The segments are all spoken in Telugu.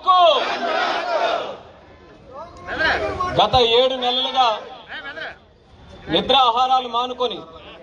హక్కు గత ఏడు నెలలుగా నిద్ర ఆహారాలు మానుకొని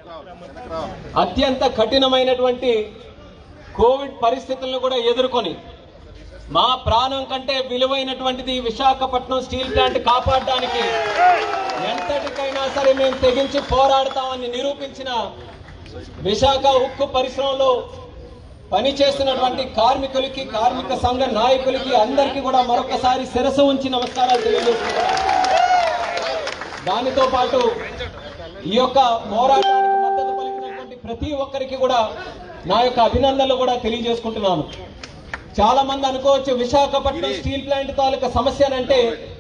అత్యంత కఠినమైనటువంటి కోవిడ్ పరిస్థితులను కూడా ఎదుర్కొని మా ప్రాణం కంటే విలువైనటువంటిది ఈ విశాఖపట్నం స్టీల్ ప్లాంట్ కాపాడడానికి ఎంతటికైనా సరే మేము తెగించి పోరాడతామని నిరూపించిన విశాఖ ఉక్కు పరిశ్రమలో పనిచేస్తున్నటువంటి కార్మికులకి కార్మిక సంఘ నాయకులకి అందరికీ కూడా మరొకసారి శిరసు ఉంచి నమస్కారాలు తెలియజేస్తున్నాను దానితో పాటు ఈ యొక్క పోరాటానికి మద్దతు పలికినటువంటి ప్రతి ఒక్కరికి కూడా నా యొక్క అభినందనలు కూడా తెలియజేసుకుంటున్నాను చాలా మంది అనుకోవచ్చు విశాఖపట్నం స్టీల్ ప్లాంట్ తాలూకా సమస్య అంటే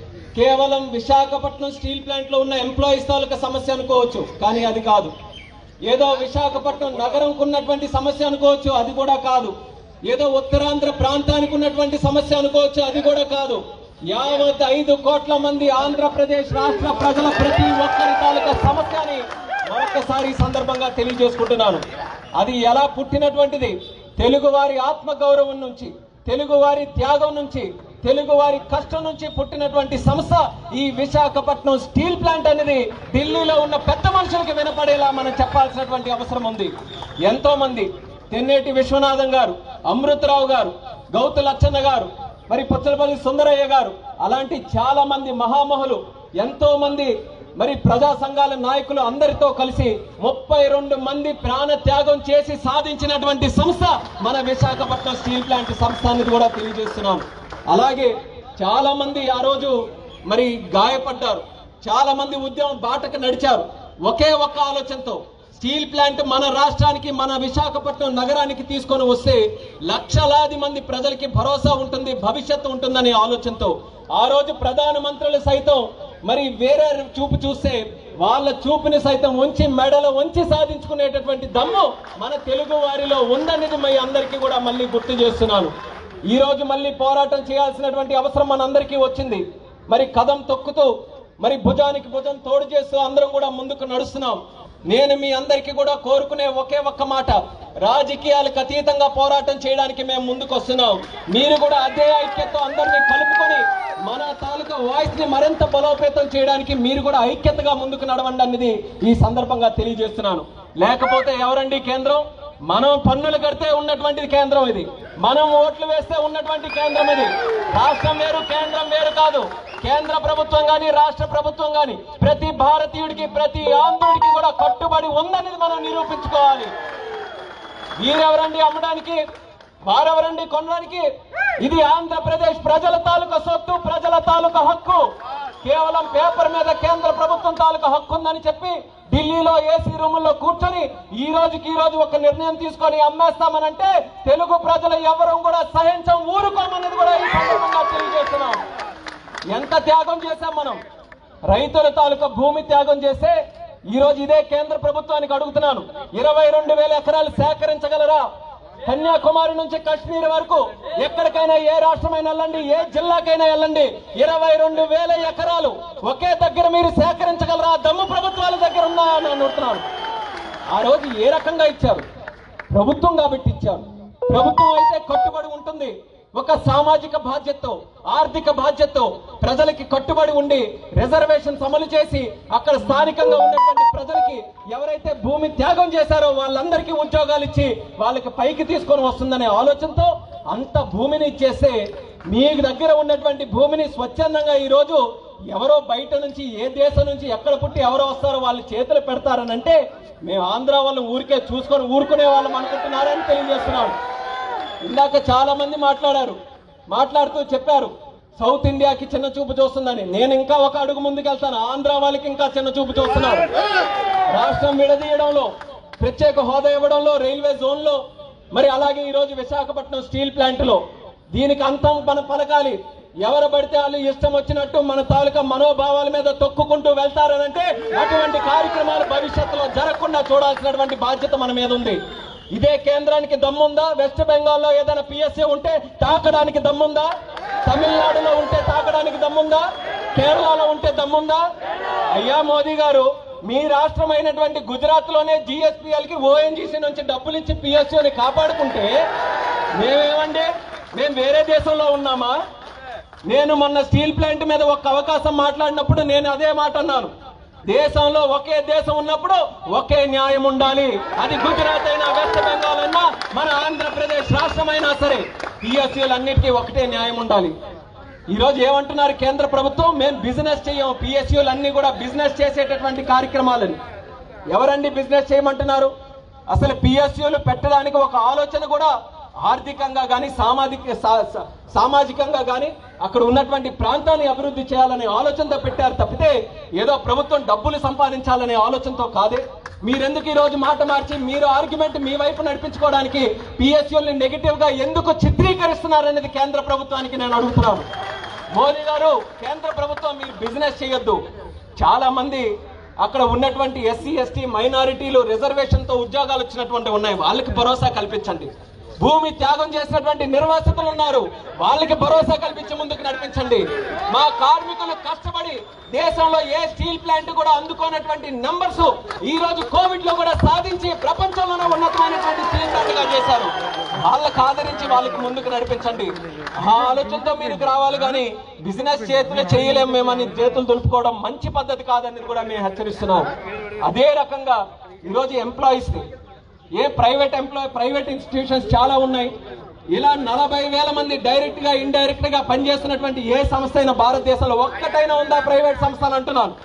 కేవలం విశాఖపట్నం స్టీల్ ప్లాంట్ లో ఉన్న ఎంప్లాయీస్ తాలూకా సమస్య అనుకోవచ్చు కానీ అది కాదు ఏదో విశాఖపట్నం నగరంకు ఉన్నటువంటి సమస్య అనుకోవచ్చు అది కూడా కాదు ఏదో ఉత్తరాంధ్ర ప్రాంతానికి ఉన్నటువంటి సమస్య అనుకోవచ్చు అది కూడా కాదు యావత్ ఐదు కోట్ల మంది ఆంధ్రప్రదేశ్ రాష్ట్ర ప్రజల ప్రతి ఒక్కరి తాలూకా సమస్య అని మరొకసారి ఈ సందర్భంగా తెలియజేసుకుంటున్నాను అది ఎలా పుట్టినటువంటిది తెలుగు వారి ఆత్మ గౌరవం నుంచి తెలుగు వారి త్యాగం నుంచి తెలుగు వారి కష్టం నుంచి పుట్టినటువంటి సంస్థ ఈ విశాఖపట్నం స్టీల్ ప్లాంట్ అనేది ఢిల్లీలో ఉన్న పెద్ద మనుషులకు వినపడేలా మనం చెప్పాల్సినటువంటి అవసరం ఉంది ఎంతో మంది తెన్నేటి విశ్వనాథం గారు అమృతరావు గారు గౌతు లచ్చన్న గారు మరి పుచ్చలపల్లి సుందరయ్య గారు అలాంటి చాలా మంది మహామహులు ఎంతో మంది మరి ప్రజా సంఘాల నాయకులు అందరితో కలిసి ముప్పై రెండు మంది ప్రాణ త్యాగం చేసి సాధించినటువంటి సంస్థ మన విశాఖపట్నం స్టీల్ ప్లాంట్ సంస్థ అనేది కూడా తెలియజేస్తున్నాం అలాగే చాలా మంది ఆ రోజు మరి గాయపడ్డారు చాలా మంది ఉద్యమం బాటకు నడిచారు ఒకే ఒక్క ఆలోచనతో స్టీల్ ప్లాంట్ మన రాష్ట్రానికి మన విశాఖపట్నం నగరానికి తీసుకొని వస్తే లక్షలాది మంది ప్రజలకి భరోసా ఉంటుంది భవిష్యత్తు ఉంటుందనే ఆలోచనతో ఆ రోజు ప్రధాన మంత్రులు సైతం మరి వేరే చూపు చూస్తే వాళ్ళ చూపుని సైతం ఉంచి మెడలు ఉంచి సాధించుకునేటటువంటి దమ్ము మన తెలుగు వారిలో ఉందనేది మీ అందరికీ కూడా మళ్ళీ గుర్తు చేస్తున్నాను ఈ రోజు మళ్ళీ పోరాటం చేయాల్సినటువంటి అవసరం మనందరికీ వచ్చింది మరి కదం తొక్కుతూ మరి భుజానికి భుజం తోడు చేస్తూ అందరం కూడా ముందుకు నడుస్తున్నాం నేను మీ అందరికీ కూడా కోరుకునే ఒకే ఒక్క మాట రాజకీయాలకు అతీతంగా పోరాటం చేయడానికి మేము ముందుకు వస్తున్నాం మీరు కూడా అదే ఐక్యతతో అందరినీ కలుపుకొని మన తాలూకా వాయిస్ ని మరింత బలోపేతం చేయడానికి మీరు కూడా ఐక్యతగా ముందుకు నడవండి అనేది ఈ సందర్భంగా తెలియజేస్తున్నాను లేకపోతే ఎవరండి కేంద్రం మనం పన్నులు కడితే ఉన్నటువంటి కేంద్రం ఇది మనం ఓట్లు వేస్తే ఉన్నటువంటి కేంద్రం ఇది రాష్ట్రం వేరు కేంద్రం వేరు కాదు కేంద్ర ప్రభుత్వం గాని రాష్ట్ర ప్రభుత్వం గాని ప్రతి భారతీయుడికి ప్రతి ఆంధ్రుడికి కూడా కట్టుబడి ఉందనేది మనం నిరూపించుకోవాలి వీరెవరండి అమ్మడానికి వారెవరండి కొనడానికి ఇది ఆంధ్రప్రదేశ్ ప్రజల తాలూకా సొత్తు ప్రజల తాలూకా హక్కు కేవలం పేపర్ మీద కేంద్ర ప్రభుత్వం తాలూకా హక్కు ఉందని చెప్పి ఢిల్లీలో ఏసీ రూముల్లో కూర్చొని ఈ రోజుకి ఈ రోజు ఒక నిర్ణయం తీసుకొని అమ్మేస్తామనంటే తెలుగు ప్రజలు ఎవరు కూడా సహించం ఊరుకోమన్నది కూడా ఈ సందర్భంగా తెలియజేస్తున్నాం ఎంత త్యాగం చేశాం మనం రైతుల తాలూకా భూమి త్యాగం చేస్తే ఈ రోజు ఇదే కేంద్ర ప్రభుత్వానికి అడుగుతున్నాను ఇరవై రెండు వేల ఎకరాలు సేకరించగలరా కన్యాకుమారి నుంచి కాశ్మీర్ వరకు ఎక్కడికైనా ఏ రాష్ట్రమైనా వెళ్ళండి ఏ జిల్లాకైనా వెళ్ళండి ఇరవై రెండు వేల ఎకరాలు ఒకే దగ్గర మీరు సేకరించగలరా దమ్ము ప్రభుత్వాల దగ్గర ఉందా అని అడుగుతున్నాను ఆ రోజు ఏ రకంగా ఇచ్చారు ప్రభుత్వం కాబట్టి ఇచ్చారు ప్రభుత్వం అయితే కట్టుబడి ఉంటుంది ఒక సామాజిక బాధ్యతతో ఆర్థిక బాధ్యతతో ప్రజలకి కట్టుబడి ఉండి రిజర్వేషన్స్ అమలు చేసి అక్కడ స్థానికంగా ఉన్నటువంటి ప్రజలకి ఎవరైతే భూమి త్యాగం చేశారో వాళ్ళందరికీ ఉద్యోగాలు ఇచ్చి వాళ్ళకి పైకి తీసుకొని వస్తుందనే ఆలోచనతో అంత భూమిని ఇచ్చేస్తే మీ దగ్గర ఉన్నటువంటి భూమిని స్వచ్ఛందంగా ఈ రోజు ఎవరో బయట నుంచి ఏ దేశం నుంచి ఎక్కడ పుట్టి ఎవరో వస్తారో వాళ్ళ చేతులు పెడతారనంటే మేము ఆంధ్ర వాళ్ళని ఊరికే చూసుకొని ఊరుకునే వాళ్ళం అనుకుంటున్నారని తెలియజేస్తున్నాం ఇందాక చాలా మంది మాట్లాడారు మాట్లాడుతూ చెప్పారు సౌత్ ఇండియాకి చిన్న చూపు చూస్తుందని నేను ఇంకా ఒక అడుగు ముందుకెళ్తాను ఆంధ్ర వాళ్ళకి ఇంకా చిన్న చూపు చూస్తున్నారు రాష్ట్రం విడదీయడంలో ప్రత్యేక హోదా ఇవ్వడంలో రైల్వే జోన్ లో మరి అలాగే ఈ రోజు విశాఖపట్నం స్టీల్ ప్లాంట్ లో దీనికి అంతం మన పలకాలి ఎవరు పడితే వాళ్ళు ఇష్టం వచ్చినట్టు మన తాలూకా మనోభావాల మీద తొక్కుకుంటూ వెళ్తారనంటే అటువంటి కార్యక్రమాలు భవిష్యత్తులో జరగకుండా చూడాల్సినటువంటి బాధ్యత మన మీద ఉంది ఇదే కేంద్రానికి దమ్ముందా వెస్ట్ బెంగాల్లో ఏదైనా పిఎస్ఏ ఉంటే తాకడానికి దమ్ముందా తమిళనాడులో ఉంటే తాకడానికి దమ్ముందా కేరళలో ఉంటే దమ్ముందా అయ్యా మోదీ గారు మీ రాష్ట్రం అయినటువంటి గుజరాత్ లోనే జిఎస్పిఎల్ కి ఓఎన్జీసీ నుంచి డబ్బులు ఇచ్చి పిఎస్ఓని కాపాడుకుంటే మేమేమండి మేము వేరే దేశంలో ఉన్నామా నేను మొన్న స్టీల్ ప్లాంట్ మీద ఒక అవకాశం మాట్లాడినప్పుడు నేను అదే మాట అన్నాను దేశంలో ఒకే దేశం ఉన్నప్పుడు ఒకే న్యాయం ఉండాలి అది గుజరాత్ అయినా వెస్ట్ బెంగాల్ అయినా మన ఆంధ్రప్రదేశ్ రాష్ట్రమైనా సరే పిఎస్యూలన్నిటికీ ఒకటే న్యాయం ఉండాలి ఈ రోజు ఏమంటున్నారు కేంద్ర ప్రభుత్వం మేము బిజినెస్ చేయం పిఎస్యూలు అన్ని కూడా బిజినెస్ చేసేటటువంటి కార్యక్రమాలని ఎవరండి బిజినెస్ చేయమంటున్నారు అసలు పిఎస్యూలు పెట్టడానికి ఒక ఆలోచన కూడా ఆర్థికంగా కానీ సామాజిక సా- సా- సామాజికంగా కానీ అక్కడ ఉన్నటువంటి ప్రాంతాన్ని అభివృద్ధి చేయాలనే ఆలోచనతో పెట్టారు తప్పితే ఏదో ప్రభుత్వం డబ్బులు సంపాదించాలనే ఆలోచనతో కాదే మీరెందుకు ఈ రోజు మాట మార్చి మీరు ఆర్గ్యుమెంట్ మీ వైపు నడిపించుకోవడానికి పిఎస్యూల్ని నెగిటివ్ గా ఎందుకు చిత్రీకరిస్తున్నారనేది కేంద్ర ప్రభుత్వానికి నేను అడుగుతున్నాను మోదీ గారు కేంద్ర ప్రభుత్వం మీరు బిజినెస్ చేయొద్దు చాలా మంది అక్కడ ఉన్నటువంటి ఎస్సీ ఎస్టీ మైనారిటీలు రిజర్వేషన్ తో ఉద్యోగాలు వచ్చినటువంటి ఉన్నాయి వాళ్ళకి భరోసా కల్పించండి భూమి త్యాగం చేసినటువంటి నిర్వాసితులు ఉన్నారు వాళ్ళకి భరోసా కల్పించి ముందుకు నడిపించండి మా కార్మికులు కష్టపడి దేశంలో ఏ స్టీల్ ప్లాంట్ కూడా అందుకోనటువంటి నంబర్స్ ఈ రోజు కోవిడ్ లో కూడా సాధించి ప్రపంచంలోనే ఉన్నతమైనటువంటి స్టీల్ ప్లాంట్ గా చేశారు వాళ్ళకి ఆదరించి వాళ్ళకి ముందుకు నడిపించండి ఆ ఆలోచనతో మీరు రావాలి కానీ బిజినెస్ చేతులు చేయలేము మేమని చేతులు దులుపుకోవడం మంచి పద్ధతి కాదని కూడా మేము హెచ్చరిస్తున్నాం అదే రకంగా ఈరోజు ఎంప్లాయీస్ ఏ ప్రైవేట్ ఎంప్లాయ్ ప్రైవేట్ ఇన్స్టిట్యూషన్స్ చాలా ఉన్నాయి ఇలా నలభై వేల మంది డైరెక్ట్ గా ఇండైరెక్ట్ గా పనిచేస్తున్నటువంటి ఏ సంస్థ అయినా భారతదేశంలో ఒక్కటైనా ఉందా ప్రైవేట్ సంస్థ అని అంటున్నాను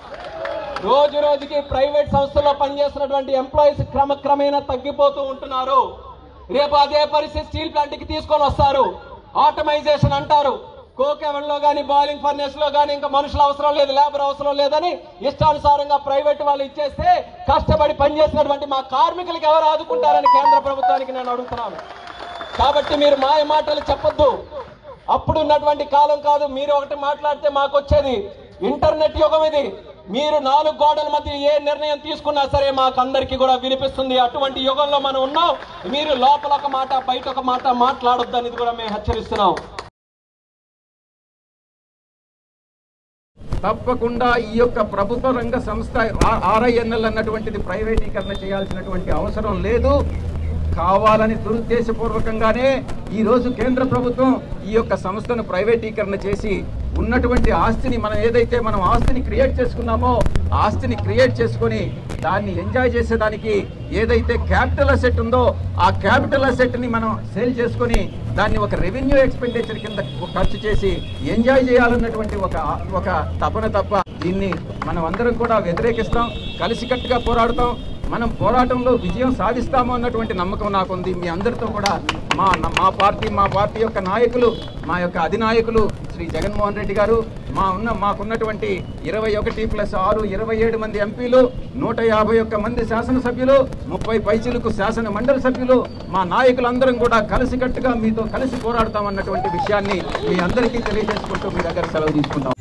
రోజు రోజుకి ప్రైవేట్ సంస్థల్లో పనిచేస్తున్నటువంటి ఎంప్లాయీస్ క్రమక్రమేణా తగ్గిపోతూ ఉంటున్నారు రేపు అదే పరిస్థితి స్టీల్ ప్లాంట్ కి తీసుకొని వస్తారు ఆటమైజేషన్ అంటారు కోకెవెన్ లో గానీ బాయిలింగ్ ఫర్నేస్ లో గానీ ఇంకా మనుషుల అవసరం లేదు లేబర్ అవసరం లేదని ఇష్టానుసారంగా ప్రైవేట్ వాళ్ళు ఇచ్చేస్తే కష్టపడి పనిచేసినటువంటి మా కార్మికులకు ఎవరు ఆదుకుంటారని కేంద్ర ప్రభుత్వానికి నేను అడుగుతున్నాను కాబట్టి మీరు మాయ మాటలు చెప్పొద్దు అప్పుడు ఉన్నటువంటి కాలం కాదు మీరు ఒకటి మాట్లాడితే మాకు వచ్చేది ఇంటర్నెట్ యుగం ఇది మీరు నాలుగు గోడల మధ్య ఏ నిర్ణయం తీసుకున్నా సరే మాకు అందరికీ కూడా వినిపిస్తుంది అటువంటి యుగంలో మనం ఉన్నాం మీరు లోపల ఒక మాట బయట ఒక మాట మాట్లాడొద్దు అనేది కూడా మేము హెచ్చరిస్తున్నాం తప్పకుండా ఈ యొక్క ప్రభుత్వ రంగ సంస్థ ఆర్ఐఎన్ఎల్ అన్నటువంటిది ప్రైవేటీకరణ చేయాల్సినటువంటి అవసరం లేదు కావాలని దురుద్దేశపూర్వకంగానే ఈ రోజు కేంద్ర ప్రభుత్వం ఈ యొక్క సంస్థను ప్రైవేటీకరణ చేసి ఉన్నటువంటి ఆస్తిని మనం ఏదైతే మనం ఆస్తిని క్రియేట్ చేసుకున్నామో ఆస్తిని క్రియేట్ చేసుకొని దాన్ని ఎంజాయ్ చేసేదానికి ఏదైతే క్యాపిటల్ అసెట్ ఉందో ఆ క్యాపిటల్ అసెట్ ని మనం సేల్ చేసుకొని దాన్ని ఒక రెవెన్యూ ఎక్స్పెండిచర్ కింద ఖర్చు చేసి ఎంజాయ్ చేయాలన్నటువంటి ఒక ఒక తపన తప్ప దీన్ని మనం అందరం కూడా వ్యతిరేకిస్తాం కలిసికట్టుగా పోరాడుతాం మనం పోరాటంలో విజయం సాధిస్తాము అన్నటువంటి నమ్మకం నాకుంది మీ అందరితో కూడా మా మా పార్టీ మా పార్టీ యొక్క నాయకులు మా యొక్క అధినాయకులు శ్రీ జగన్మోహన్ రెడ్డి గారు మా ఉన్న మాకున్నటువంటి ఇరవై ఒకటి ప్లస్ ఆరు ఇరవై ఏడు మంది ఎంపీలు నూట యాభై ఒక్క మంది శాసనసభ్యులు ముప్పై పైచీలకు శాసన మండలి సభ్యులు మా నాయకులందరం కూడా కలిసికట్టుగా మీతో కలిసి పోరాడతామన్నటువంటి విషయాన్ని మీ అందరికీ తెలియజేసుకుంటూ మీ దగ్గర సెలవు తీసుకుంటాం